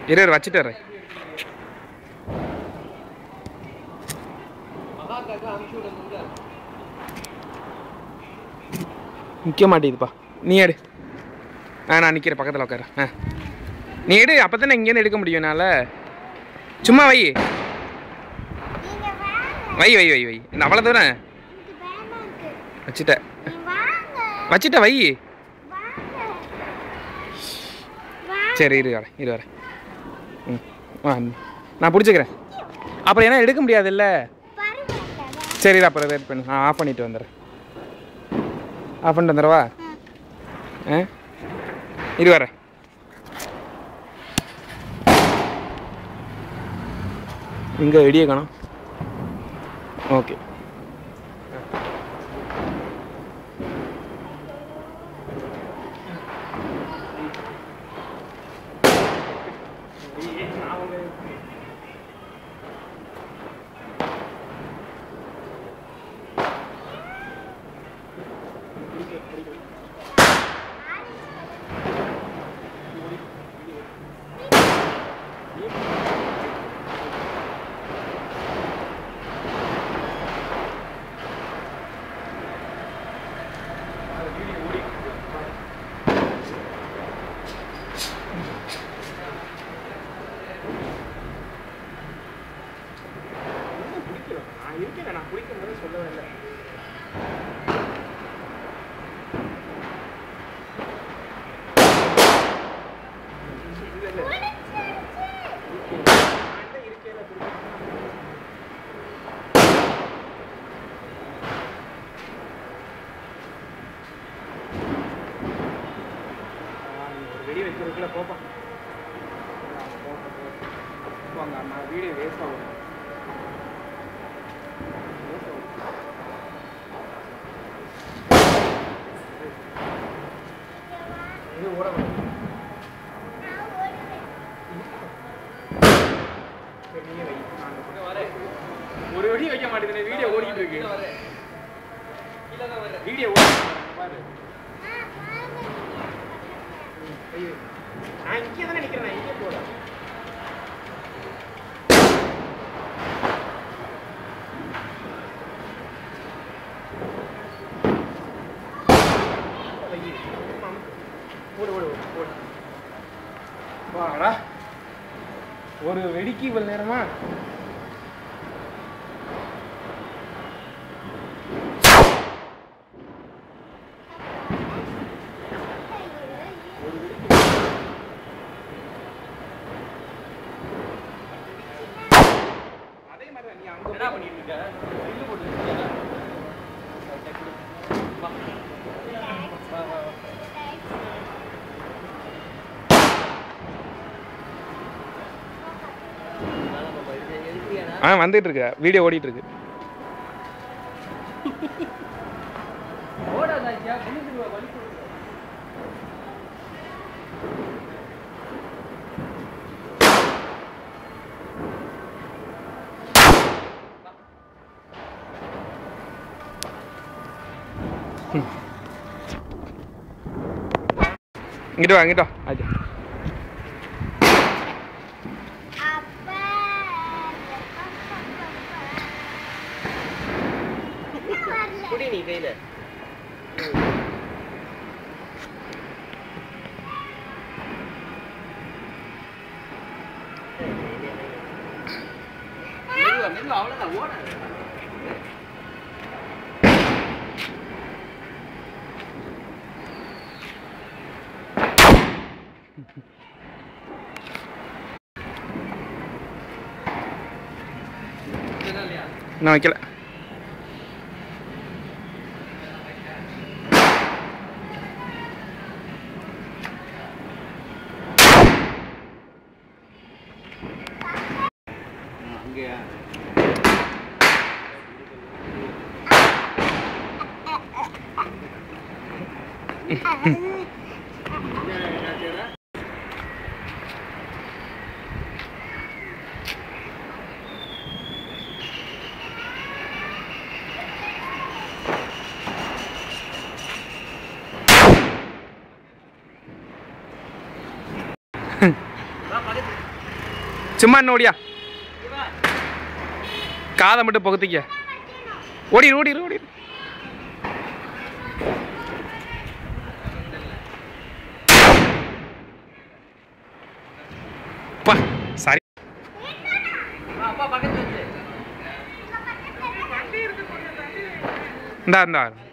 இரு இரு, வச்சுட்டு வரேன் நிற்க மாட்டேங்குதுப்பா நீ எடு ஆ நான் நிற்கிறேன் பக்கத்தில் உட்கார ஆ நீ எடு அப்போ தானே இங்கேருந்து எடுக்க முடியும் என்னால் சும்மா வை நீங்க வாங்க வை வை வை வை இந்த அவ்வளோ தூரம் எனக்கு பயமா இருக்கு வச்சுட்டேன் நீ வாங்க வச்சுட்ட வை வாங்க வாங்க சரி இரு வரேன் இரு வரேன் ம் வா நான் பிடிச்சிக்கிறேன் அப்புறம் ஏன்னா எடுக்க முடியாதுல்ல பரவாயில்ல சரி இரு, அப்புறம் வெயிட் பண்ணு நான் ஆஃப் பண்ணிட்டு வந்துடுறேன் ஆஃப் பண்ணிட்டு வந்துடவா ஆ இரு வரேன் இங்கே வெடியே காணும் ஓகே நான் இருக்கேன் நான் குளிக்கும் போது சொல்லவே இல்லை வெடி வைக்கிறதுக்குள்ள போப்பா போங்க அம்மா வீடியோ வேஸ்ட் ஆகும் இது ஓட வேண்டாம். சரி, நீயே வை. நான் அந்த பக்கம் ஒரு வெடி வைக்க மாட்டேங்குது வீடியோ ஓடிட்டு இருக்கு வீடியோ ஓடிட்டு இருக்கு. பாரு ஐயோ. நான் இங்கே தானே நிற்கிறேன் நான் இங்கே போட ஓடு ஓடு ஓடு ஓடு வாடா ஒரு வெடிக்கு இவ்வளவு நேரமா அதே மாதிரி நீ அங்க என்ன பண்ணிட்டு இருக்க இல்ல போட்டு ஆ வந்துட்டு இருக்கு வீடியோ ஓடிட்டு இருக்கு இங்கிட்டு வா இங்கிட்டு வா ஆச்சு அப்பா வரல குடி நீ கையில மெதுவா மெதுவா அவ்வளோதான் ஓடாது நான் வைக்கல அங்கேயா சும்மா இன்னும் ஓடியா காதை மட்டும் புகத்திக்க ஓடிடு ஓடிடு ஓடிடு பா சாரி அப்பா பக்கத்துல வச்சு இந்தா இந்தா